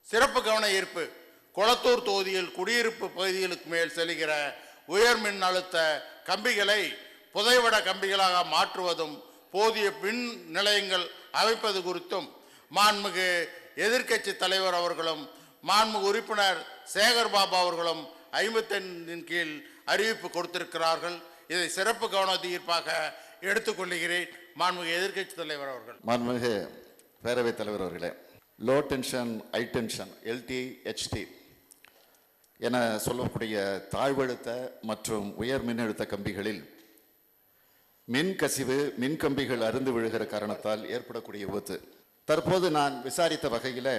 சிறப்பு கவன ஈர்ப்பு கொளத்தூர் தொகுதியில் குடியிருப்பு பகுதிகளுக்கு மேல் செல்கிற உயர் மின் அழுத்த கம்பிகளை புதைவட கம்பிகளாக மாற்றுவதும் போதிய மின் நிலையங்கள் அமைப்பது குறித்தும் மாண்புமிகு எதிர்க்கட்சி தலைவர் அவர்களும் மாண்புமிகு உறுப்பினர் சேகர் பாபு அவர்களும் ஐம்பத்தெண்டின் கீழ் அறிவிப்பு கொடுத்திருக்கிறார்கள் இதை சிறப்பு கவன ஈர்ப்பாக எடுத்துக்கொள்கிறேன் மாண்புமிகு எதிர்க்கட்சி தலைவர் அவர்கள் மாண்புமிகு பேரவைத் தலைவர் அவர்களே low tension high tension LT HT என சொல்லக்கூடிய தாழ்வழுத்த மற்றும் உயர் மின்னழுத்த கம்பிகளில் மின் கசிவு மின் கம்பிகள் அருந்து விழுகிற காரணத்தால் ஏற்படக்கூடிய விபத்து தற்போது நான் விசாரித்த வகையில்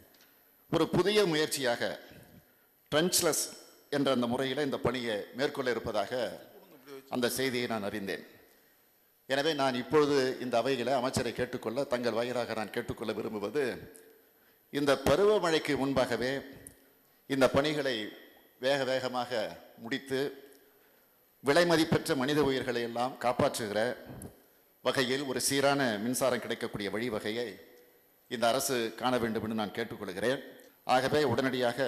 ஒரு புதிய முயற்சியாக ட்ரென்ச்லெஸ் என்ற அந்த முறையில் இந்த பணியை மேற்கொள்ள இருப்பதாக அந்த செய்தியை நான் அறிந்தேன் எனவே நான் இப்பொழுது இந்த அவையில் அமைச்சரை கேட்டுக்கொள்ள தங்கள் வாயிலாக நான் கேட்டுக்கொள்ள விரும்புவது இந்த பருவமழைக்கு முன்பாகவே இந்த பணிகளை வேக வேகமாக முடித்து விலை மதிப்பற்ற மனித உயிர்களை எல்லாம் காப்பாற்றுகிற வகையில் ஒரு சீரான மின்சாரம் கிடைக்கக்கூடிய வழிவகையை இந்த அரசு காண வேண்டும் என்று நான் கேட்டுக்கொள்கிறேன் ஆகவே உடனடியாக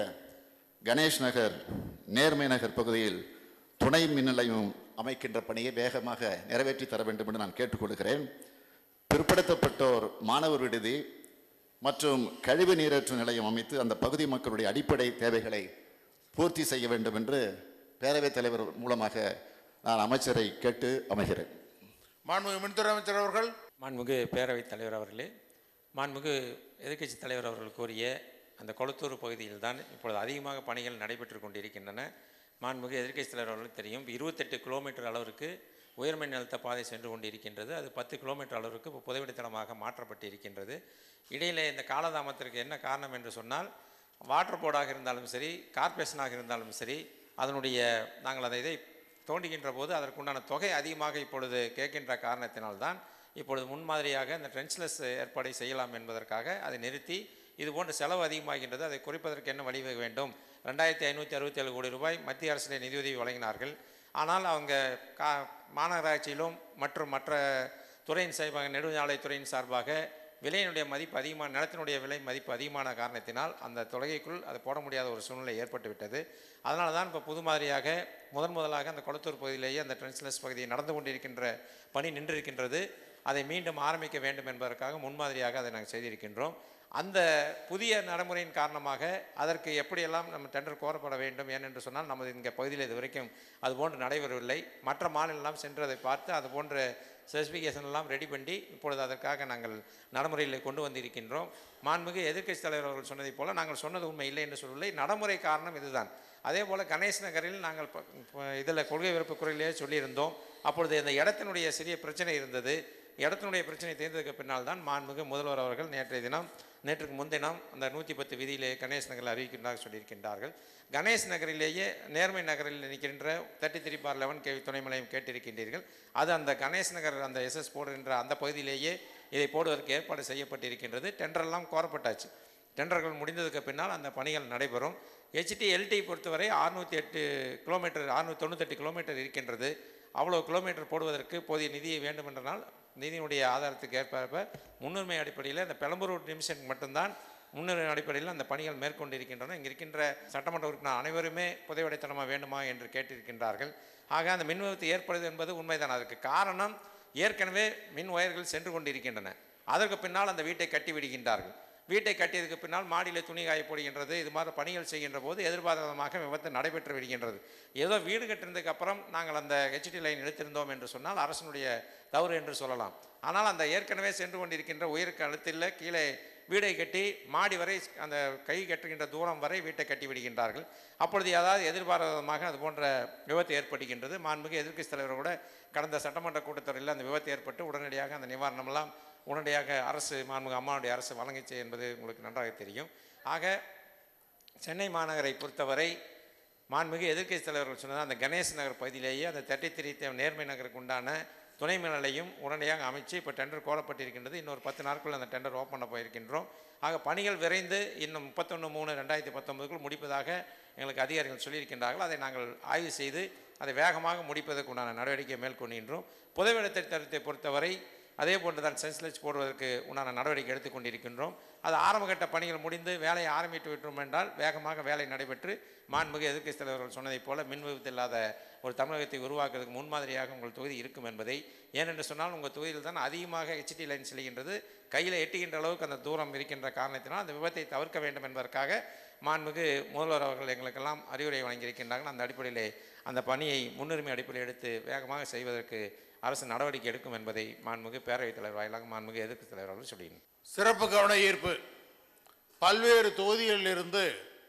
கணேஷ் நகர் நேர்மை நகர் பகுதியில் துணை மின் நிலையம் அமைக்கின்ற பணியை வேகமாக நிறைவேற்றி தர வேண்டும் என்று நான் கேட்டுக்கொள்கிறேன் பிற்படுத்தப்பட்டோர் மாணவர் விடுதி மற்றும் கழிவு நீரேற்று நிலையம் அமைத்து அந்த பகுதி மக்களுடைய அடிப்படை தேவைகளை பூர்த்தி செய்ய வேண்டும் என்று பேரவைத் தலைவர் மூலமாக நான் அமைச்சரை கேட்டு அமைகிறேன் மாண்புமிகு மின்துறை அமைச்சர் அவர்கள் மாண்புமிகு பேரவைத் தலைவர் அவர்களே மாண்புமிகு எதிர்க்கட்சி தலைவர் அவர்கள் கூறிய அந்த கொளத்தூர் பகுதியில் தான் இப்பொழுது அதிகமாக பணிகள் நடைபெற்று கொண்டிருக்கின்றன மாண்புமிகு எதிர்க்கட்சி தலைவர் அவர்களுக்கு தெரியும் இருபத்தெட்டு கிலோமீட்டர் அளவிற்கு உயர்மின் அழுத்த பாதை சென்று கொண்டிருக்கின்றது அது பத்து கிலோமீட்டர் அளவிற்கு இப்போ புதைவடித்தளமாக மாற்றப்பட்டு இருக்கின்றது இடையிலே இந்த காலதாமத்திற்கு என்ன காரணம் என்று சொன்னால் வாட்டர் போர்டாக இருந்தாலும் சரி கார்ப்பரேஷனாக இருந்தாலும் சரி அதனுடைய நாங்கள் அதை இதை தோண்டுகின்ற போது அதற்குண்டான தொகை அதிகமாக இப்பொழுது கேட்கின்ற காரணத்தினால்தான் இப்பொழுது முன்மாதிரியாக இந்த ட்ரென்ச்லெஸ் ஏற்பாடை செய்யலாம் என்பதற்காக அதை நிறுத்தி இது போன்ற செலவு அதிகமாகின்றது அதை குறைப்பதற்கு என்ன வழிவகை வேண்டும் ரெண்டாயிரத்தி ஐநூற்றி அறுபத்தேழு கோடி ரூபாய் மத்திய அரசிலே நிதியுதவி வழங்கினார்கள் ஆனால் அவங்க கா மாநகராட்சியிலும் மற்றும் மற்ற துறையின் சார்பாக நெடுஞ்சாலைத்துறையின் சார்பாக விலையினுடைய மதிப்பு அதிகமான நிலத்தினுடைய விலை மதிப்பு அதிகமான காரணத்தினால் அந்த தொகைக்குள் அதை போட முடியாத ஒரு சூழ்நிலை ஏற்பட்டு விட்டது அதனால தான் இப்போ புது மாதிரியாக முதன் முதலாக அந்த கொளத்தூர் பகுதியிலேயே அந்த ட்ரென்ஸ்லெஸ் பகுதியை நடந்து கொண்டிருக்கின்ற பணி நின்றிருக்கின்றது அதை மீண்டும் ஆரம்பிக்க வேண்டும் என்பதற்காக முன்மாதிரியாக அதை நாங்கள் செய்திருக்கின்றோம் அந்த புதிய நடைமுறையின் காரணமாக அதற்கு எப்படியெல்லாம் நம்ம டெண்டர் கோரப்பட வேண்டும் ஏனென்று சொன்னால் நமது இங்கே பகுதியில் இது வரைக்கும் அது போன்று நடைபெறவில்லை மற்ற மாநிலெல்லாம் சென்று அதை பார்த்து அது போன்ற ஸ்பெசிஃபிகேஷன் எல்லாம் ரெடி பண்ணி இப்பொழுது அதற்காக நாங்கள் நடைமுறையில் கொண்டு வந்திருக்கின்றோம் மாண்புமிகு எதிர்க்கட்சி தலைவர் அவர்கள் சொன்னதைப் போல நாங்கள் சொன்னது உண்மை இல்லை என்று சொல்லவில்லை நடைமுறை காரணம் இதுதான் அதே போல் கணேஷ் நகரில் நாங்கள் இதில் கொள்கை விருப்பு குறையிலேயே சொல்லியிருந்தோம் அப்பொழுது அந்த இடத்தினுடைய சிறிய பிரச்சனை இருந்தது இடத்தினுடைய பிரச்சனை தீர்ந்ததுக்கு பின்னால் தான் மாண்புமிகு முதல்வர் அவர்கள் நேற்றைய தினம் நேற்றுக்கு முன்தினம் அந்த நூற்றி பத்து விதியிலே கணேஷ் நகரில் அறிவிக்கின்றார் சொல்லியிருக்கின்றார்கள் கணேஷ் நகரிலேயே நேர்மை நகரில் நிற்கின்ற thirty three bar eleven KV துணை நிலையம் கேட்டிருக்கின்றீர்கள் அது அந்த கணேஷ் நகர் அந்த எஸ்எஸ் போடுகின்ற அந்த பகுதியிலேயே இதை போடுவதற்கு ஏற்பாடு செய்யப்பட்டிருக்கின்றது டெண்டரெல்லாம் கோரப்பட்டாச்சு டெண்டர்கள் முடிந்ததுக்கு பின்னால் அந்த பணிகள் நடைபெறும் ஹெச்டி எல்டி பொறுத்தவரை அறுநூற்றி எட்டு கிலோமீட்டர் அறுநூற்றி தொண்ணூத்தெட்டு கிலோமீட்டர் இருக்கின்றது அவ்வளோ கிலோமீட்டர் போடுவதற்கு போதிய நிதியை வேண்டுமென்றனால் நிதியினுடைய ஆதாரத்துக்கு ஏற்ப முன்னுரிமை அடிப்படையில் இந்த பெரம்பூர் டிவிஷன் மட்டும்தான் முன்னுரிமை அடிப்படையில் அந்த பணிகள் மேற்கொண்டிருக்கின்றன இங்கே இருக்கின்ற சட்டமன்ற உறுப்பினர் அனைவருமே புதைவடைத்தனமாக வேண்டுமா என்று கேட்டிருக்கின்றார்கள் ஆக அந்த மின் விபத்து ஏற்படுது என்பது உண்மைதான் அதற்கு காரணம் ஏற்கனவே மின் ஒயர்கள் சென்று கொண்டிருக்கின்றன அதற்கு பின்னால் அந்த வீட்டை கட்டி விடுகின்றார்கள் வீட்டை கட்டியதுக்கு பின்னால் மாடியில் துணி காய போடுகின்றது இது மாதிரி பணிகள் செய்கின்ற போது எதிர்பாராதமாக விபத்து நடைபெற்று விடுகின்றது ஏதோ வீடு கட்டினதுக்கு அப்புறம் நாங்கள் அந்த ஹெச்டி லைன் இழுத்திருந்தோம் என்று சொன்னால் அரசனுடைய தவறு என்று சொல்லலாம் ஆனால் அந்த ஏற்கனவே சென்று கொண்டிருக்கின்ற உயிர் கழுத்தில் கீழே வீடை கட்டி மாடி வரை அந்த கை கட்டுகின்ற தூரம் வரை வீட்டை கட்டி விடுகின்றார்கள் அப்பொழுது ஏதாவது எதிர்பாராதமாக அது போன்ற விபத்து ஏற்படுகின்றது மாண்புமிகு எதிர்க்கட்சி தலைவர் கூட கடந்த சட்டமன்ற கூட்டத்தொடரில் அந்த விபத்து ஏற்பட்டு உடனடியாக அந்த நிவாரணமெல்லாம் உடனடியாக அரசு மாண்புமிகு அம்மாவுடைய அரசு வழங்கிச்சு என்பது உங்களுக்கு நன்றாக தெரியும் ஆக சென்னை மாநகரை பொறுத்தவரை மாண்புமிகு எதிர்க்கட்சி தலைவர்கள் சொன்னது அந்த கணேஷ் நகர் பகுதியிலேயே அந்த தேர்ட்டி த்ரீ நேர்மை நகருக்கு உண்டான துணை மின் நிலையம் உடனடியாக அமைச்சு இப்போ டெண்டர் கோரப்பட்டிருக்கின்றது இன்னொரு பத்து நாட்கள் அந்த டெண்டர் ஓப்பன் பண்ண போயிருக்கின்றோம் ஆக பணிகள் விரைந்து இன்னும் முப்பத்தொன்று மூணு ரெண்டாயிரத்தி பத்தொன்பதுக்குள் முடிப்பதாக எங்களுக்கு அதிகாரிகள் சொல்லியிருக்கின்றார்கள் அதை நாங்கள் ஆய்வு செய்து அதை வேகமாக முடிப்பதற்கு உண்டான நடவடிக்கையை மேற்கொள்கின்றோம் புதைவெளி திட்டத்தை பொறுத்தவரை அதே போன்று தான் சென்சலஸ் போடுவதற்கு உண்டான நடவடிக்கை எடுத்துக் கொண்டிருக்கின்றோம் அது ஆரம்பகட்ட பணிகள் முடிந்து வேலையை ஆரம்பித்து விட்டோம் என்றால் வேகமாக வேலை நடைபெற்று மாண்புமிகு எதிர்க்கட்சி தலைவர்கள் சொன்னதைப் போல மின் விபத்து இல்லாத ஒரு தமிழகத்தை உருவாக்குவதற்கு முன்மாதிரியாக உங்கள் தொகுதி இருக்கும் என்பதை ஏனென்று சொன்னால் உங்கள் தொகுதியில் தான் அதிகமாக ஹெச்டி லைன் செல்கின்றது கையில் எட்டுகின்ற அளவுக்கு அந்த தூரம் இருக்கின்ற காரணத்தினால் அந்த விபத்தை தவிர்க்க வேண்டும் என்பதற்காக மாண்புமிகு முதல்வர் அவர்கள் எங்களுக்கெல்லாம் அறிவுரை வழங்கியிருக்கின்றார்கள் அந்த அடிப்படையிலே அந்த பணியை முன்னுரிமை அடிப்படையில் எடுத்து வேகமாக செய்வதற்கு அரசு நடவடிக்கை எடுக்கும் என்பதை மாண்புமிகு பேரவைத் தலைவர் வாயிலாக மாண்புமிகு எதிர்க்கட்சி தலைவர் அவர்கள் சொல்லியிருந்தார் சிறப்பு கவன ஈர்ப்பு பல்வேறு தொகுதிகளிலிருந்து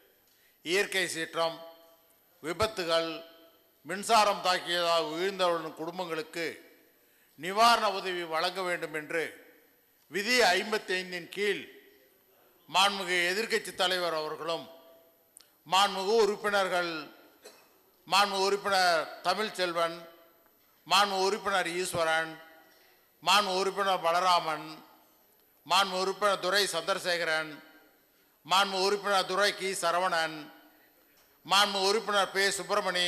இயற்கை சீற்றம் விபத்துகள் மின்சாரம் தாக்கியதால் உயிர்ந்தவர்களின் குடும்பங்களுக்கு நிவாரண உதவி வழங்க வேண்டும் என்று விதி ஐம்பத்தி ஐந்தின் கீழ் மாண்புமிகு எதிர்க்கட்சி தலைவர் அவர்களும் மாண்புமிகு உறுப்பினர்கள் மாண்புமிகு உறுப்பினர் தமிழ்ச்செல்வன் மாண்புமிகு உறுப்பினர் ஈஸ்வரன் மாண்புமிகு உறுப்பினர் பலராமன் மாண்பு உறுப்பினர் துரை சந்திரசேகரன் மாண்பு உறுப்பினர் துரை கி சரவணன் மாண்பு உறுப்பினர் பே சுப்பிரமணி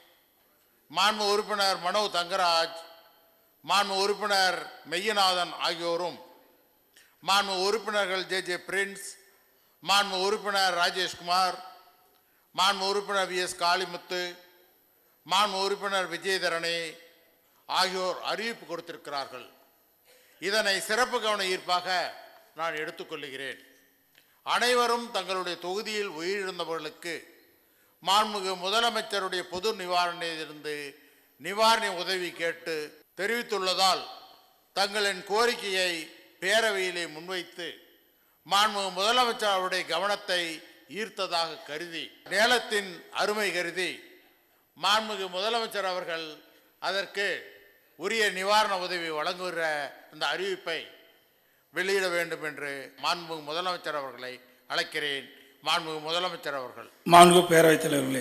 மாண்பு உறுப்பினர் மனோ தங்கராஜ் மாண்பு உறுப்பினர் மெய்யநாதன் ஆகியோரும் மாண்பு உறுப்பினர்கள் ஜே ஜே பிரின்ஸ் மாண்பு உறுப்பினர் ராஜேஷ்குமார் மாண்பு உறுப்பினர் வி எஸ் காளிமுத்து மாண்பு உறுப்பினர் விஜயதரணி ஆகியோர் அறிவிப்பு கொடுத்திருக்கிறார்கள் இதனை சிறப்பு கவன ஈர்ப்பாக நான் எடுத்துக்கொள்கிறேன் அனைவரும் தங்களுடைய தொகுதியில் உயிரிழந்தவர்களுக்கு மாண்புமிகு முதலமைச்சருடைய பொது நிவாரணையிலிருந்து நிவாரண உதவி கேட்டு தெரிவித்துள்ளதால் தங்களின் கோரிக்கையை பேரவையிலே முன்வைத்து மாண்புமிகு முதலமைச்சர் அவருடைய கவனத்தை ஈர்த்ததாக கருதி நேலத்தின் அருமை கருதி மாண்புமிகு முதலமைச்சர் அவர்கள் அதற்கு உரிய நிவாரண உதவி வழங்குகிற அந்த அறிவிப்பை வெளியிட வேண்டும் என்று மாண்புமிகு முதலமைச்சர் அவர்களை அழைக்கிறேன் மாண்புமிகு முதலமைச்சர் அவர்கள் மாண்பு பேரவைத் தலைவர்களே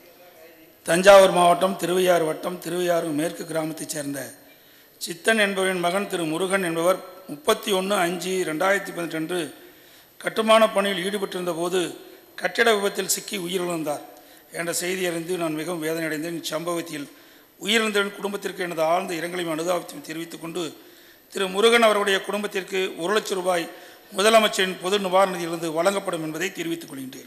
தஞ்சாவூர் மாவட்டம் திருவையாறு வட்டம் திருவையாறு மேற்கு கிராமத்தைச் சேர்ந்த சித்தன் என்பவரின் மகன் திரு முருகன் என்பவர் முப்பத்தி ஒன்று அஞ்சு ரெண்டாயிரத்தி பதினெட்டு அன்று கட்டுமான பணியில் ஈடுபட்டிருந்த போது கட்டிட விபத்தில் சிக்கி உயிரிழந்தார் என்ற செய்தி அறிந்து நான் மிகவும் வேதனையடைந்தேன் இச்சம்பவத்தில் உயிரிழந்தவரின் குடும்பத்திற்கு எனது ஆழ்ந்த இரங்கலையும் அனுதாபத்தையும் தெரிவித்துக் கொண்டு திரு முருகன் அவருடைய குடும்பத்திற்கு ஒரு லட்சம் ரூபாய் முதலமைச்சரின் பொது நிவாரணத்திலிருந்து வழங்கப்படும் என்பதை தெரிவித்துக் கொள்கின்றேன்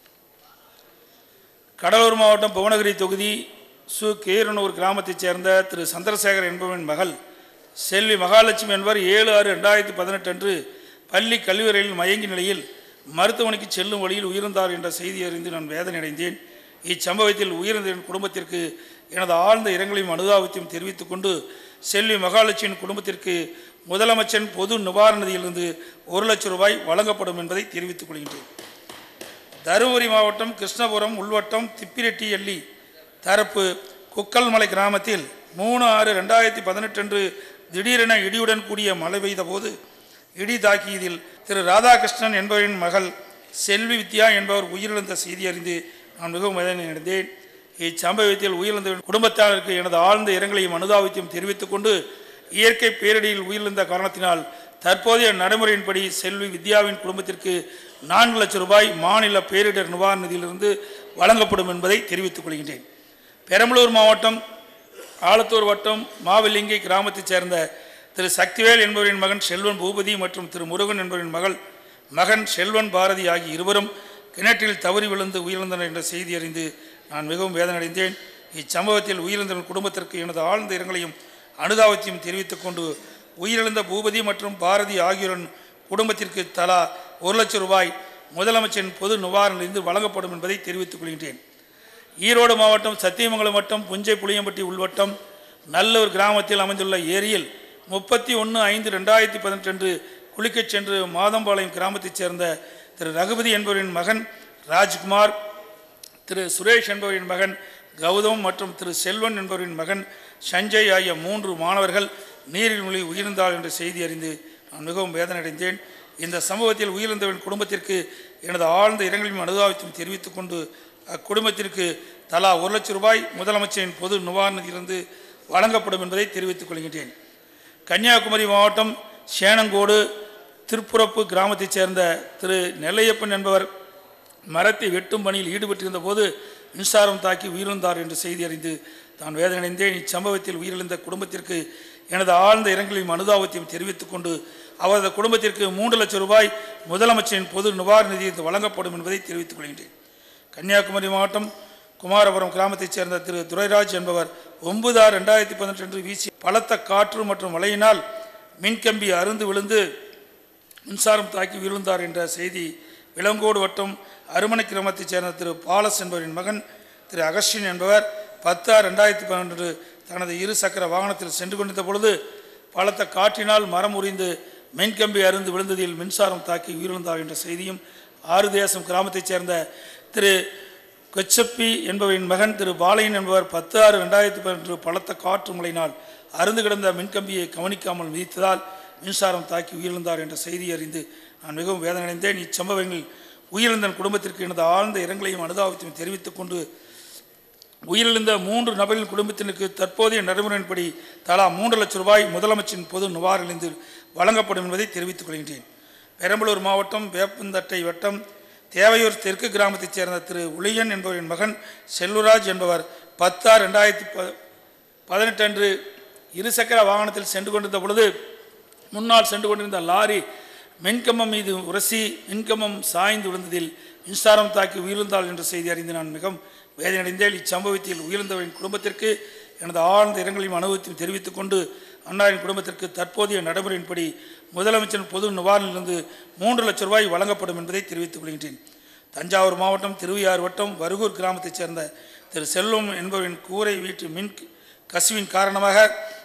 கடலூர் மாவட்டம் புவனகிரி தொகுதி சு கீரனூர் கிராமத்தைச் சேர்ந்த திரு சந்திரசேகர் என்பவரின் மகள் செல்வி மகாலட்சுமி என்பவர் ஏழு ஆறு ரெண்டாயிரத்தி பதினெட்டு அன்று பள்ளி கல்வியறையில் மயங்கிய நிலையில் மருத்துவமனைக்கு செல்லும் வழியில் உயிர்ந்தார் என்ற செய்தி அறிந்து நான் வேதனை அடைந்தேன் இச்சம்பவத்தில் உயிரிழந்த என் குடும்பத்திற்கு எனது ஆழ்ந்த இரங்கலையும் அனுதாபத்தையும் தெரிவித்துக் கொண்டு செல்வி மகாலட்சுமியின் குடும்பத்திற்கு முதலமைச்சரின் பொது நிவாரண நிதியிலிருந்து ஒரு லட்சம் ரூபாய் வழங்கப்படும் என்பதை தெரிவித்துக் கொள்கின்றேன் தருமபுரி மாவட்டம் கிருஷ்ணபுரம் உள்வட்டம் திப்பிரெட்டி எல்லி தரப்பு குக்கல்மலை கிராமத்தில் மூணு ஆறு ரெண்டாயிரத்தி பதினெட்டு அன்று திடீரென இடியுடன் கூடிய மழை பெய்த போது இடி தாக்கியதில் திரு ராதாகிருஷ்ணன் என்பவரின் மகள் செல்வி வித்யா என்பவர் உயிரிழந்த செய்தி அறிந்து நான் மிகவும் வேதனை அடைந்தேன் இச்சம்பவத்தில் உயிரிழந்த குடும்பத்தாருக்கு எனது ஆழ்ந்த இரங்கலையும் அனுதாபத்தையும் தெரிவித்துக் கொண்டு இயற்கை பேரிடியில் உயிரிழந்த காரணத்தினால் தற்போதைய நடைமுறையின்படி செல்வி வித்யாவின் குடும்பத்திற்கு நான்கு லட்சம் ரூபாய் மாநில பேரிடர் நிவாரண நிதியிலிருந்து வழங்கப்படும் என்பதை தெரிவித்துக் கொள்கின்றேன் பெரம்பலூர் மாவட்டம் ஆலத்தூர் வட்டம் மாவிலிங்கை கிராமத்தைச் சேர்ந்த திரு சக்திவேல் என்பவரின் மகன் செல்வன் பூபதி மற்றும் திரு முருகன் என்பவரின் மகள் மகன் செல்வன் பாரதி ஆகிய இருவரும் கிணற்றில் தவறி விழுந்து உயிரிழந்தனர் என்ற செய்தி அறிந்து நான் மிகவும் வேதனையடைந்தேன் இச்சம்பவத்தில் உயிரிழந்தவன் குடும்பத்திற்கு எனது ஆழ்ந்த இரங்கலையும் அனுதாபத்தையும் தெரிவித்துக் கொண்டு உயிரிழந்த பூபதி மற்றும் பாரதி ஆகியோரின் குடும்பத்திற்கு தலா ஒரு லட்சம் ரூபாய் முதலமைச்சரின் பொது நிவாரணத்திலிருந்து வழங்கப்படும் என்பதை தெரிவித்துக் கொள்கின்றேன் ஈரோடு மாவட்டம் சத்தியமங்கலம் வட்டம் புஞ்சை புளியம்பட்டி உள்வட்டம் நல்லூர் கிராமத்தில் அமைந்துள்ள ஏரியில் முப்பத்தி ஒன்று ஐந்து ரெண்டாயிரத்தி பதினெட்டு அன்று குளிக்கச் சென்று மாதம்பாளையம் கிராமத்தைச் சேர்ந்த திரு ரகுபதி என்பவரின் மகன் ராஜ்குமார் திரு சுரேஷ் என்பவரின் மகன் கௌதம் மற்றும் திரு செல்வன் என்பவரின் மகன் சஞ்சய் ஆகிய மூன்று மாணவர்கள் நீரில் மூழ்கி உயிர்ந்தார் என்ற செய்தி அறிந்து நான் மிகவும் வேதனையடைந்தேன் இந்த சம்பவத்தில் உயிரிழந்தவரின் குடும்பத்திற்கு எனது ஆழ்ந்த இரங்கலையும் அனுதாபத்தையும் தெரிவித்துக் கொண்டு அக்குடும்பத்திற்கு தலா ஒரு லட்சம் ரூபாய் முதலமைச்சரின் பொது நிவாரணத்திலிருந்து வழங்கப்படும் என்பதை தெரிவித்துக் கொள்கின்றேன் கன்னியாகுமரி மாவட்டம் சேனங்கோடு திருப்புறப்பு கிராமத்தைச் சேர்ந்த திரு நெல்லையப்பன் என்பவர் மரத்தை வெட்டும் பணியில் ஈடுபட்டிருந்த போது மின்சாரம் தாக்கி உயிரிழந்தார் என்ற செய்தி அறிந்து தான் வேதனையடைந்தேன் இச்சம்பவத்தில் உயிரிழந்த குடும்பத்திற்கு எனது ஆழ்ந்த இரங்கலையும் அனுதாபத்தையும் தெரிவித்துக் கொண்டு அவரது குடும்பத்திற்கு மூன்று லட்சம் ரூபாய் முதலமைச்சரின் பொது நிவாரண நிதியத்தில் வழங்கப்படும் என்பதை தெரிவித்துக் கொள்கின்றேன் கன்னியாகுமரி மாவட்டம் குமாரபுரம் கிராமத்தைச் சேர்ந்த திரு துரைராஜ் என்பவர் ஒன்பது ஆறு ரெண்டாயிரத்தி பதினெட்டு அன்று வீசி பலத்த காற்று மற்றும் மழையினால் மின்கம்பி அருந்து விழுந்து மின்சாரம் தாக்கி விழுந்தார் என்ற செய்தி விலங்கோடு வட்டம் அருமனை கிராமத்தைச் சேர்ந்த திரு பாலஸ் என்பவரின் மகன் திரு அகஸ்டின் என்பவர் பத்து ஆறு ரெண்டாயிரத்தி பன்னெண்டு தனது இரு சக்கர வாகனத்தில் சென்று கொண்டிருந்த பொழுது பலத்த காற்றினால் மரம் உரிந்து மின்கம்பி அருந்து விழுந்ததில் மின்சாரம் தாக்கி உயிரிழந்தார் என்ற செய்தியும் ஆறு தேசம் கிராமத்தைச் சேர்ந்த திரு கொச்சப்பி என்பவரின் மகன் திரு பாலையன் என்பவர் பத்து ஆறு ரெண்டாயிரத்தி பதினெட்டு பலத்த காற்று மழையினால் அருந்து கிடந்த மின்கம்பியை கவனிக்காமல் மிதித்ததால் மின்சாரம் தாக்கி உயிரிழந்தார் என்ற செய்தி அறிந்து நான் மிகவும் வேதனையடைந்தேன் இச்சம்பவங்கள் உயிரிழந்த குடும்பத்திற்கு எனது ஆழ்ந்த இரங்கலையும் அனுதாபத்தையும் தெரிவித்துக் கொண்டு உயிரிழந்த மூன்று நபர்களின் குடும்பத்தினருக்கு தற்போதைய நடைமுறையின்படி தலா மூன்று லட்சம் ரூபாய் முதலமைச்சரின் பொது நிவாரண வழங்கப்படும் என்பதை தெரிவித்துக் கொள்கின்றேன் பெரம்பலூர் மாவட்டம் வேப்பந்தட்டை வட்டம் தேவையூர் தெற்கு கிராமத்தைச் சேர்ந்த திரு உளியன் என்பவரின் மகன் செல்வராஜ் என்பவர் பத்தாறு ரெண்டாயிரத்தி ப பதினெட்டு அன்று இருசக்கர வாகனத்தில் சென்று கொண்டிருந்த பொழுது முன்னால் சென்று கொண்டிருந்த லாரி மின்கம்பம் மீது உரசி மின்கம்பம் சாய்ந்து விழுந்ததில் மின்சாரம் தாக்கி உயிரிழந்தாள் என்ற செய்தி அறிந்து நான் மிகவும் வேதனையடைந்தேன் இச்சம்பவத்தில் உயிரிழந்தவரின் குடும்பத்திற்கு எனது ஆழ்ந்த இரங்கலையும் அனுபவத்தையும் தெரிவித்துக் கொண்டு அன்னாரின் குடும்பத்திற்கு தற்போதைய நடைமுறையின்படி முதலமைச்சரின் பொது நிவாரணத்திலிருந்து மூன்று லட்சம் ரூபாய் வழங்கப்படும் என்பதை தெரிவித்துக் கொள்கின்றேன் தஞ்சாவூர் மாவட்டம் திருவையாறு வட்டம் வருகூர் கிராமத்தைச் சேர்ந்த திரு செல்வம் என்பவரின் கூரை வீட்டு மின் கசிவின் காரணமாக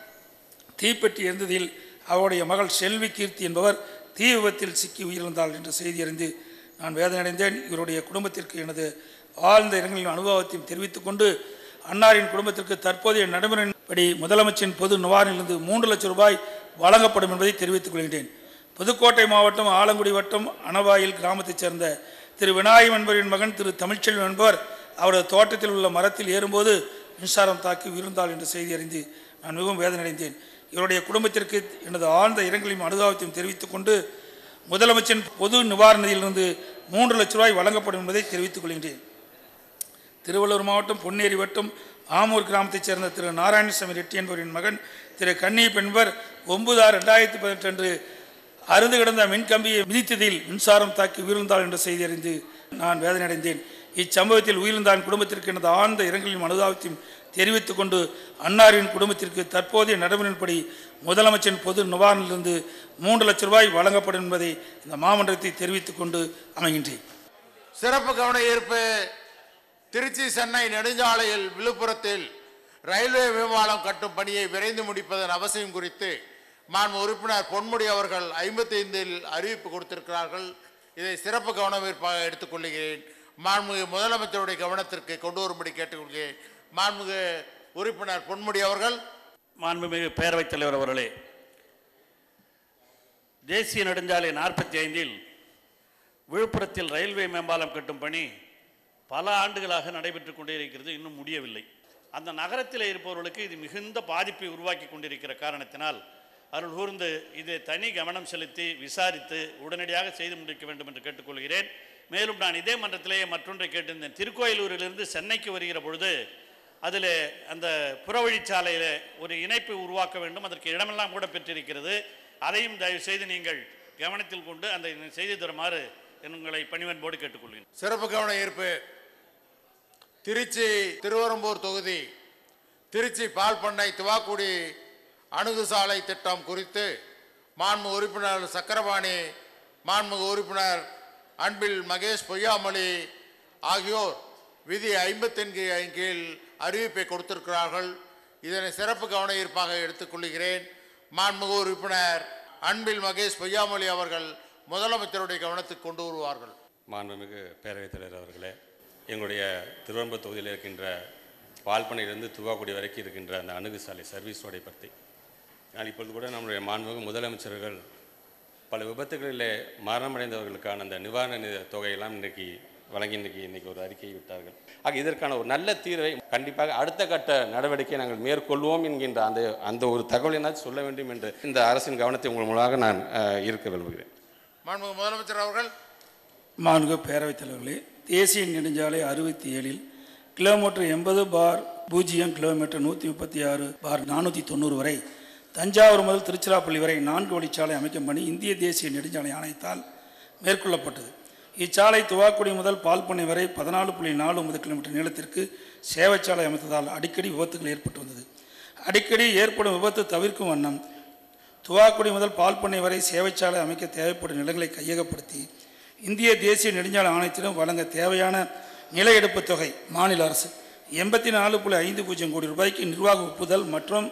தீப்பெட்டி எரிந்ததில் அவருடைய மகள் செல்வி கீர்த்தி என்பவர் தீ விபத்தில் சிக்கி உயிரிழந்தாள் என்ற செய்தி அறிந்து நான் வேதனையடைந்தேன் இவருடைய குடும்பத்திற்கு எனது ஆழ்ந்த இரங்கலின் அனுபவத்தையும் தெரிவித்துக் கொண்டு அன்னாரின் குடும்பத்திற்கு தற்போதைய நடைமுறையின்படி முதலமைச்சரின் பொது நிவாரணத்திலிருந்து மூன்று லட்சம் ரூபாய் வழங்கப்படும் என்பதை தெரிவித்துக் கொள்கின்றேன் புதுக்கோட்டை மாவட்டம் ஆலங்குடி வட்டம் அணவாயில் கிராமத்தைச் சேர்ந்த திரு விநாயகம் என்பவரின் மகன் திரு தமிழ்ச்செல்வன் என்பவர் அவரது தோட்டத்தில் உள்ள மரத்தில் ஏறும்போது மின்சாரம் தாக்கி உயிர்ந்தாள் என்ற செய்தி அறிந்து நான் மிகவும் வேதனையடைந்தேன் இவருடைய குடும்பத்திற்கு எனது ஆழ்ந்த இரங்கலையும் அனுதாபத்தையும் தெரிவித்துக் கொண்டு முதலமைச்சரின் பொது நிவாரணத்திலிருந்து மூன்று லட்சம் ரூபாய் வழங்கப்படும் என்பதை தெரிவித்துக் கொள்கின்றேன் திருவள்ளூர் மாவட்டம் பொன்னேரி வட்டம் ஆமூர் கிராமத்தைச் சேர்ந்த திரு நாராயணசாமி ரெட்டி என்பவரின் மகன் திரு கன்னியப் என்பவர் ஒன்பது ஆறு ரெண்டாயிரத்தி பதினெட்டு அன்று அருந்து கிடந்த மின்கம்பியை மிதித்ததில் மின்சாரம் தாக்கி உயிரிழந்தாள் என்ற செய்தி அறிந்து நான் வேதனையடைந்தேன் இச்சம்பவத்தில் உயிரிழந்தான் குடும்பத்திற்கு எனது ஆழ்ந்த இரங்கலையும் அனுதாபத்தையும் தெரிவித்துக் கொண்டு அன்னாரின் குடும்பத்திற்கு தற்போதைய நடைமுறையின்படி முதலமைச்சரின் பொது நிவாரணத்திலிருந்து மூன்று லட்சம் ரூபாய் வழங்கப்படும் என்பதை இந்த மாமன்றத்தை தெரிவித்துக் கொண்டு அமைகின்றேன் சிறப்பு கவன ஈர்ப்பு திருச்சி சென்னை நெடுஞ்சாலையில் விழுப்புரத்தில் ரயில்வே விமானம் கட்டும் பணியை விரைந்து முடிப்பதன் அவசியம் குறித்து மாண்பு உறுப்பினர் பொன்முடி அவர்கள் ஐம்பத்தைந்தில் அறிவிப்பு கொடுத்திருக்கிறார்கள் இதை சிறப்பு கவனம் ஈர்ப்பாக எடுத்துக்கொள்கிறேன் மாண்புமிகு முதலமைச்சருடைய கவனத்திற்கு கொண்டு வரும்படி கேட்டுக்கொள்கிறேன் மாண்புமிகு உறுப்பினர் பொன்முடி அவர்கள் மாண்புமிகு பேரவைத் தலைவர் அவர்களே தேசிய நெடுஞ்சாலை நாற்பத்தி ஐந்தில் விழுப்புரத்தில் ரயில்வே மேம்பாலம் கட்டும் பணி பல ஆண்டுகளாக நடைபெற்று கொண்டே இருக்கிறது இன்னும் முடியவில்லை அந்த நகரத்தில் இருப்பவர்களுக்கு இது மிகுந்த பாதிப்பை உருவாக்கி கொண்டிருக்கிற காரணத்தினால் அருள் கூர்ந்து இதை தனி கவனம் செலுத்தி விசாரித்து உடனடியாக செய்து முடிக்க வேண்டும் என்று கேட்டுக்கொள்கிறேன் மேலும் நான் இதே மன்றத்திலேயே மற்றொன்றை கேட்டிருந்தேன் திருக்கோயிலூரிலிருந்து சென்னைக்கு வருகிற பொழுது அதில் அந்த புறவழிச்சாலையில் ஒரு இணைப்பு உருவாக்க வேண்டும் அதற்கு இடமெல்லாம் கூட பெற்றிருக்கிறது அதையும் தயவு செய்து நீங்கள் கவனத்தில் கொண்டு அந்த செய்தி தருமாறு உங்களை பணிவன்போடு கேட்டுக்கொள்கிறேன் சிறப்பு கவன ஈர்ப்பு திருச்சி திருவரம்பூர் தொகுதி திருச்சி பால் பண்ணை துவாக்குடி அணுகுசாலை திட்டம் குறித்து மாண்பு உறுப்பினர் சக்கரபாணி மாண்புமிகு உறுப்பினர் அன்பில் மகேஷ் பொய்யாமொழி ஆகியோர் விதி ஐம்பத்தின் கீழ் அறிவிப்பை கொடுத்திருக்கிறார்கள் இதனை சிறப்பு கவன ஈர்ப்பாக எடுத்துக்கொள்கிறேன் மாண்புமிகு உறுப்பினர் அன்பில் மகேஷ் பொய்யாமொழி அவர்கள் முதலமைச்சருடைய கவனத்துக்கு கொண்டு வருவார்கள் மாண்புமிகு பேரவைத் தலைவர் அவர்களே எங்களுடைய திருவம்பூர் தொகுதியில் இருக்கின்ற பால்பனையிலிருந்து துவாக்குடி வரைக்கும் இருக்கின்ற அந்த அணுகுசாலை சர்வீஸ் ரோடை பற்றி நான் இப்பொழுது கூட நம்முடைய மாண்புமிகு முதலமைச்சர்கள் பல விபத்துகளிலே மரணமடைந்தவர்களுக்கான அந்த நிவாரண நிதி தொகையெல்லாம் இன்றைக்கி வழங்கி இன்றைக்கி இன்றைக்கி ஒரு அறிக்கையை விட்டார்கள் ஆக இதற்கான ஒரு நல்ல தீர்வை கண்டிப்பாக அடுத்த கட்ட நடவடிக்கை நாங்கள் மேற்கொள்வோம் என்கின்ற அந்த அந்த ஒரு தகவலினால் சொல்ல வேண்டும் என்று இந்த அரசின் கவனத்தை உங்கள் மூலமாக நான் அஹ், ஈர்க்க விரும்புகிறேன் மாண்புமிகு முதலமைச்சர் அவர்கள் மாண்பு பேரவைத் தலைவர்களே தேசிய நெடுஞ்சாலை அறுபத்தி ஏழில் கிலோமீட்டர் எண்பது பார் பூஜ்ஜியம் கிலோமீட்டர் நூற்றி முப்பத்தி ஆறு பார் நானூற்றி தொண்ணூறு வரை தஞ்சாவூர் முதல் திருச்சிராப்பள்ளி வரை நான்கு வழிச்சாலை அமைக்கும் பணி இந்திய தேசிய நெடுஞ்சாலை ஆணையத்தால் மேற்கொள்ளப்பட்டது இச்சாலை துவாக்குடி முதல் பால்பண்ணை வரை பதினாலு புள்ளி நாலு ஒன்பது கிலோமீட்டர் நீளத்திற்கு சேவைச்சாலை அமைத்ததால் அடிக்கடி விபத்துகள் ஏற்பட்டு வந்தது அடிக்கடி ஏற்படும் விபத்து தவிர்க்கும் வண்ணம் துவாக்குடி முதல் பால்பண்ணை வரை சேவைச்சாலை அமைக்க தேவைப்படும் நிலங்களை கையகப்படுத்தி இந்திய தேசிய நெடுஞ்சாலை ஆணையத்திடம் வழங்க தேவையான நில எடுப்பு தொகை மாநில அரசு எண்பத்தி நாலு புள்ளி ஐந்து பூஜ்ஜியம் கோடி ரூபாய்க்கு நிர்வாக ஒப்புதல் மற்றும்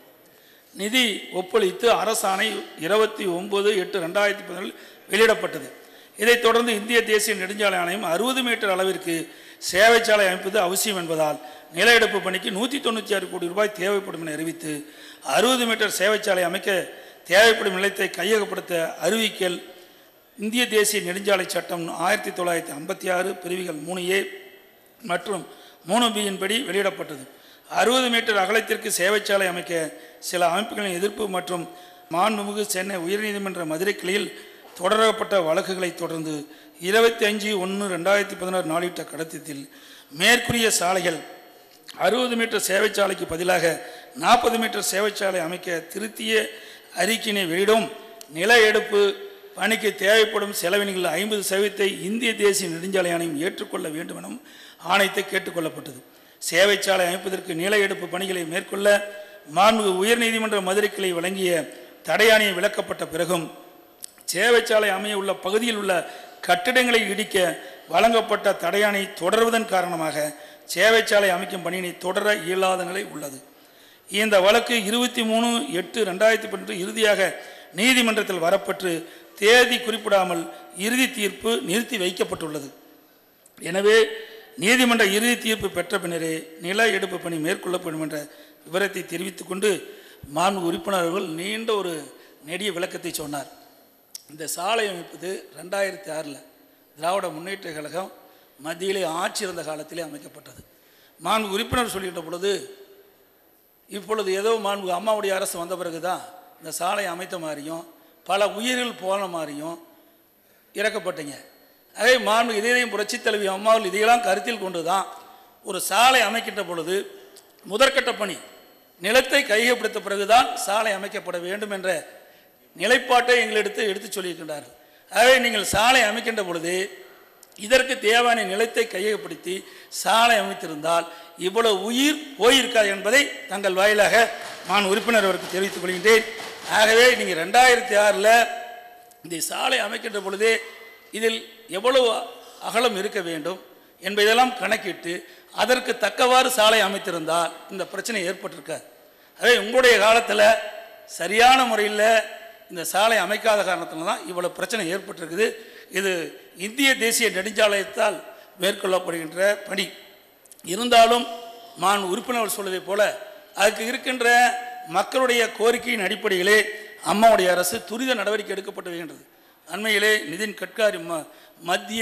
நிதி ஒப்பளித்து அரசாணை இருபத்தி ஒன்பது எட்டு ரெண்டாயிரத்தி பதினேழு வெளியிடப்பட்டது இதைத் தொடர்ந்து இந்திய தேசிய நெடுஞ்சாலை ஆணையம் அறுபது மீட்டர் அளவிற்கு சேவைச்சாலை அமைப்பது அவசியம் என்பதால் நில எடுப்பு பணிக்கு நூற்றி தொண்ணூற்றி ஆறு கோடி ரூபாய் தேவைப்படும் என அறிவித்து அறுபது மீட்டர் சேவைச்சாலை அமைக்க தேவைப்படும் நிலத்தை கையகப்படுத்த அறிவிக்கல் இந்திய தேசிய நெடுஞ்சாலை சட்டம் ஆயிரத்தி தொள்ளாயிரத்தி ஐம்பத்தி ஆறு பிரிவுகள் மூணு ஏ மற்றும் மூணு பியின் படி வெளியிடப்பட்டது அறுபது மீட்டர் அகலத்திற்கு சேவைச்சாலை அமைக்க சில அமைப்புகளின் எதிர்ப்பு மற்றும் மாண்புமிகு சென்னை உயர்நீதிமன்ற மதுரை கிளையில் தொடரப்பட்ட வழக்குகளை தொடர்ந்து இருபத்தி அஞ்சு ஒன்று ரெண்டாயிரத்தி பதினாறு நாளிட்ட கடத்தத்தில் மேற்கூறிய சாலைகள் அறுபது மீட்டர் சேவைச்சாலைக்கு பதிலாக நாற்பது மீட்டர் சேவைச்சாலை அமைக்க திருத்திய அறிக்கையினை வெளியிடும் நில எடுப்பு பணிக்கு தேவைப்படும் செலவினங்கள் ஐம்பது சதவீதத்தை இந்திய தேசிய நெடுஞ்சாலை ஆணையம் ஏற்றுக்கொள்ள வேண்டும் எனவும் ஆணையத்தை கேட்டுக்கொள்ளப்பட்டது சேவைச்சாலை அமைப்பதற்கு நில எடுப்பு பணிகளை மேற்கொள்ள மாண்புமிகு உயர்நீதிமன்ற மதுரை கிளை வழங்கிய தடையாணையை விளக்கப்பட்ட பிறகும் சேவைச்சாலை அமைய உள்ள பகுதியில் உள்ள கட்டிடங்களை இடிக்க வழங்கப்பட்ட தடையாணை தொடர்வதன் காரணமாக சேவைச்சாலை அமைக்கும் பணியினை தொடர இயலாத நிலை உள்ளது இந்த வழக்கு இருபத்தி மூணு எட்டு ரெண்டாயிரத்தி பன்னெண்டு இறுதியாக நீதிமன்றத்தில் வரப்பட்டு தேதி குறிப்பிடாமல் இறுதி தீர்ப்பு நிறுத்தி வைக்கப்பட்டுள்ளது எனவே நீதிமன்ற இறுதி தீர்ப்பு பெற்ற பின்னரே நில எடுப்பு பணி மேற்கொள்ளப்படும் என்ற விவரத்தை தெரிவித்துக் கொண்டு மாண்பு உறுப்பினர்கள் நீண்ட ஒரு நெடிய விளக்கத்தை சொன்னார் இந்த சாலை அமைப்பது ரெண்டாயிரத்தி ஆறில் திராவிட முன்னேற்ற கழகம் மத்தியிலே ஆட்சி இருந்த காலத்திலே அமைக்கப்பட்டது மாண்பு உறுப்பினர் சொல்லிட்ட பொழுது இப்பொழுது ஏதோ மாண்பு அம்மாவுடைய அரசு வந்த பிறகு தான் இந்த சாலை அமைத்த மாதிரியும் பல உயிர்கள் போன மாதிரியும் இறக்கப்பட்டீங்க அதே மாண்பு இதயம் புரட்சித் தலைவி அம்மாவில் இதையெல்லாம் கருத்தில் கொண்டு தான் ஒரு சாலை அமைக்கின்ற பொழுது முதற்கட்ட பணி நிலத்தை கையகப்படுத்த பிறகுதான் சாலை அமைக்கப்பட வேண்டும் என்ற நிலைப்பாட்டை எங்களிடத்து எடுத்துச் சொல்லியிருக்கின்றார்கள் ஆகவே நீங்கள் சாலை அமைக்கின்ற பொழுது இதற்கு தேவையான நிலத்தை கையகப்படுத்தி சாலை அமைத்திருந்தால் இவ்வளவு உயிர் போயிருக்காது என்பதை தங்கள் வாயிலாக நான் உறுப்பினர் அவருக்கு தெரிவித்துக் கொள்கின்றேன் ஆகவே நீங்கள் ரெண்டாயிரத்தி ஆறில் இந்த சாலை அமைக்கின்ற பொழுதே இதில் எவ்வளவு அகலம் இருக்க வேண்டும் என்பதெல்லாம் கணக்கிட்டு அதற்கு தக்கவாறு சாலை அமைத்திருந்தால் இந்த பிரச்சனை ஏற்பட்டிருக்காது அதே உங்களுடைய காலத்தில் சரியான முறையில் இந்த சாலை அமைக்காத காரணத்தினால தான் இவ்வளவு பிரச்சனை ஏற்பட்டிருக்குது இது இந்திய தேசிய நெடுஞ்சாலையத்தால் மேற்கொள்ளப்படுகின்ற பணி இருந்தாலும் நான் உறுப்பினர் சொல்வதைப் போல அதுக்கு இருக்கின்ற மக்களுடைய கோரிக்கையின் அடிப்படையிலே அம்மாவுடைய அரசு துரித நடவடிக்கை எடுக்கப்பட்டு வருகின்றது அண்மையிலே நிதின் கட்காரி ம மத்திய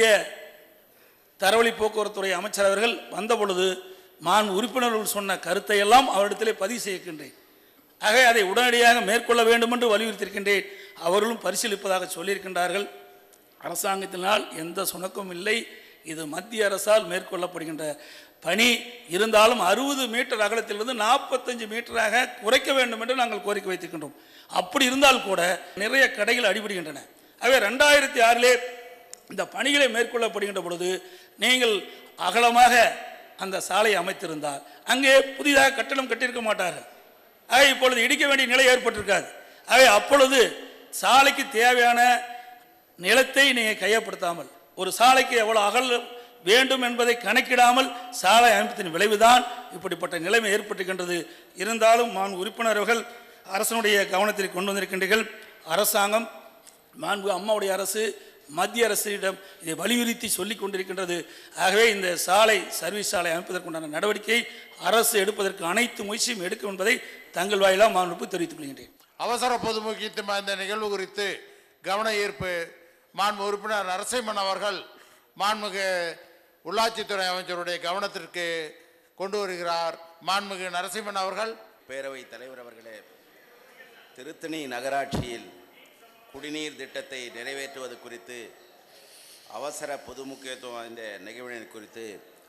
தரவழி போக்குவரத்துறை அமைச்சர் அவர்கள் வந்தபொழுது நான் உறுப்பினர்கள் சொன்ன கருத்தை எல்லாம் அவரிடத்திலே பதிவு செய்கின்றேன் ஆக அதை உடனடியாக மேற்கொள்ள வேண்டும் என்று வலியுறுத்தியிருக்கின்றேன் அவர்களும் பரிசீலிப்பதாக சொல்லியிருக்கின்றார்கள் அரசாங்கத்தினால் எந்த சுணக்கமும் இல்லை இது மத்திய அரசால் மேற்கொள்ளப்படுகின்ற பணி இருந்தாலும் அறுபது மீட்டர் அகலத்திலிருந்து நாற்பத்தஞ்சு மீட்டராக குறைக்க வேண்டும் என்று நாங்கள் கோரிக்கை வைத்திருக்கின்றோம் அப்படி இருந்தால் கூட நிறைய கடைகள் அடிபடுகின்றன ஆகவே ரெண்டாயிரத்தி ஆறிலே இந்த பணிகளை மேற்கொள்ளப்படுகின்ற பொழுது நீங்கள் அகலமாக அந்த சாலையை அமைத்திருந்தால் அங்கே புதிதாக கட்டணம் கட்டியிருக்க மாட்டார்கள் ஆக இப்பொழுது இடிக்க வேண்டிய நிலை ஏற்பட்டிருக்காது ஆக அப்பொழுது சாலைக்கு தேவையான நிலத்தை நீங்கள் கையப்படுத்தாமல் ஒரு சாலைக்கு எவ்வளவு அகலம் வேண்டும் என்பதை கணக்கிடாமல் சாலை அமைப்பதின் விளைவுதான் இப்படிப்பட்ட நிலைமை ஏற்பட்டுகின்றது இருந்தாலும் நான் உறுப்பினர்கள் அரசனுடைய கவனத்தில் கொண்டு வந்திருக்கின்றீர்கள் அரசாங்கம் மாண்பு அம்மாவுடைய அரசு மத்திய அரசிடம் இதை வலியுறுத்தி சொல்லிக் கொண்டிருக்கின்றது ஆகவே இந்த சாலை சர்வீஸ் சாலை அமைப்பதற்குண்டான நடவடிக்கை அரசு எடுப்பதற்கு அனைத்து முயற்சியும் எடுக்கும் என்பதை தங்கள் வாயிலாக மாண்புக்கு தெரிவித்துக் கொள்கின்றேன் அவசர பொது முக்கியத்துவம் வாய்ந்த நிகழ்வு குறித்து கவன ஈர்ப்பு மாண்பு உறுப்பினர் நரசிம்மன் அவர்கள் மாண்புமிகு உள்ளாட்சித்துறை அமைச்சருடைய கவனத்திற்கு கொண்டு வருகிறார் மாண்புமிகு நரசிம்மன் அவர்கள் பேரவை தலைவர் அவர்களே திருத்தணி நகராட்சியில் குடிநீர் திட்டத்தை நிறைவேற்றுவது குறித்து அவசர பொது முக்கியத்துவம் வாய்ந்த நிகழ்வினை குறித்து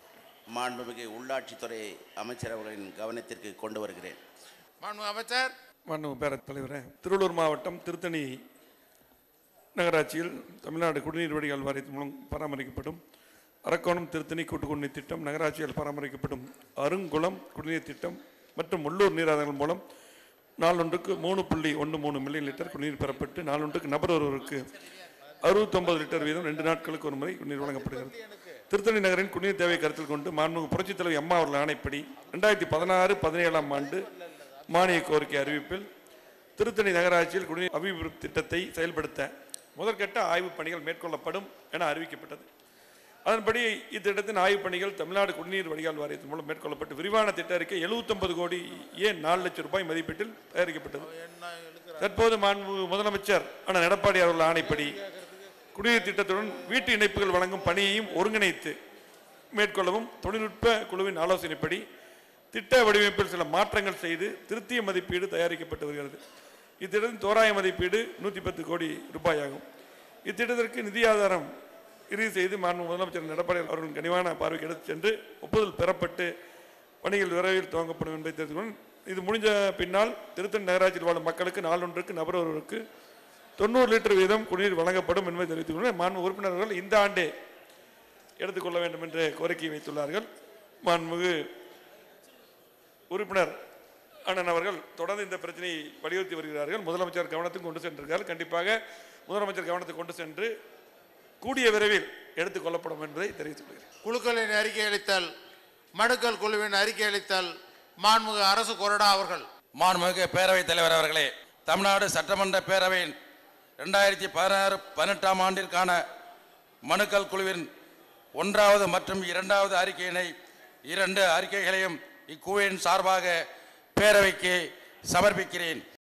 மாண்புமிகு உள்ளாட்சித்துறை அமைச்சர் அவர்களின் கவனத்திற்கு கொண்டு வருகிறேன் மாண்புமிகு அமைச்சர் மாண்பு பேரவைத் தலைவரே திருவள்ளூர் மாவட்டம் திருத்தணி நகராட்சியில் தமிழ்நாடு குடிநீர் வடிகால் வாரியத்தின் மூலம் பராமரிக்கப்படும் அரக்கோணம் திருத்தணி கூட்டுக்குடிநீர் திட்டம் நகராட்சியால் பராமரிக்கப்படும் அருங்குளம் குடிநீர் திட்டம் மற்றும் உள்ளூர் நீராதாரங்கள் மூலம் நாளொன்றுக்கு மூணு புள்ளி ஒன்று மூணு மில்லியன் லிட்டர் குடிநீர் பெறப்பட்டு நாளொன்றுக்கு நபர் ஒருவருக்கு அறுபத்தொன்பது லிட்டர் வீதம் ரெண்டு நாட்களுக்கு ஒரு முறை குடிநீர் வழங்கப்படுகிறது திருத்தணி நகரின் குடிநீர் தேவையை கருத்தில் கொண்டு மாண்புமிகு புரட்சித் தலைவி அம்மா அவர்கள் ஆணைப்படி ரெண்டாயிரத்தி பதினாறு பதினேழாம் ஆண்டு மானிய கோரிக்கை அறிவிப்பில் திருத்தணி நகராட்சியில் குடிநீர் அபிவிருத்தி திட்டத்தை செயல்படுத்த முதற்கட்ட ஆய்வுப் பணிகள் மேற்கொள்ளப்படும் என அறிவிக்கப்பட்டது அதன்படி இத்திட்டத்தின் ஆய்வுப் பணிகள் தமிழ்நாடு குடிநீர் வடிகால் வாரியத்தின் மூலம் மேற்கொள்ளப்பட்டு விரிவான திட்ட அறிக்கை 79 கோடி ஏன் நாலு லட்சம் ரூபாய் மதிப்பீட்டில் தயாரிக்கப்பட்டது தற்போது மாண்பு முதலமைச்சர் அண்ணன் எடப்பாடி அவர்கள் ஆணைப்படி குடிநீர் திட்டத்துடன் வீட்டு இணைப்புகள் வழங்கும் பணியையும் ஒருங்கிணைத்து மேற்கொள்ளவும் தொழில்நுட்ப குழுவின் ஆலோசனைப்படி திட்ட வடிவமைப்பில் சில மாற்றங்கள் செய்து திருத்திய மதிப்பீடு தயாரிக்கப்பட்டு வருகிறது இத்திட்டத்தின் தோராய மதிப்பீடு நூற்றி பத்து கோடி ரூபாயாகும் இத்திட்டத்திற்கு நிதி ஆதாரம் இறுதி செய்து மாண்பு முதலமைச்சர் எடப்பாடி அவர்கள் கனிவான பார்வைக்கு எடுத்துச் சென்று ஒப்புதல் பெறப்பட்டு பணிகள் விரைவில் துவங்கப்படும் என்பதை தெரிந்து இது முடிஞ்ச பின்னால் திருத்தணி நகராட்சியில் வாழும் மக்களுக்கு நாளொன்றுக்கு நபர் ஒருவருக்கு தொண்ணூறு லிட்டர் வீதம் குடிநீர் வழங்கப்படும் என்பதை தெரிவித்துக் கொண்டு மாண்பு உறுப்பினர்கள் இந்த ஆண்டே எடுத்துக்கொள்ள வேண்டும் என்று கோரிக்கை வைத்துள்ளார்கள் மாண்புமிகு உறுப்பினர் அண்ணன் அவர்கள் தொடர்ந்து இந்த பிரச்சனையை வலியுறுத்தி வருகிறார்கள் முதலமைச்சர் கவனத்துக்கு கொண்டு சென்றிருக்கிறார்கள் கண்டிப்பாக முதலமைச்சர் கவனத்துக்கு கொண்டு சென்று கூடிய விரைவில் எடுத்துக் கொள்ளப்படும் என்பதை தெரிவித்துக் கொள்கிறேன் குழுக்களின் அறிக்கை அளித்தல் மனுக்கள் குழுவின் அறிக்கை அளித்தல் மாண்புமிகு அரசு கொறடா அவர்கள் மாண்புமிகு பேரவைத் தலைவர் அவர்களே தமிழ்நாடு சட்டமன்ற பேரவையின் ரெண்டாயிரத்தி பதினாறு பதினெட்டாம் ஆண்டிற்கான மனுக்கள் குழுவின் ஒன்றாவது மற்றும் இரண்டாவது அறிக்கையினை இரண்டு அறிக்கைகளையும் இக்குழுவின் சார்பாக பேரவைக்கு சமர்ப்பிக்கிறேன்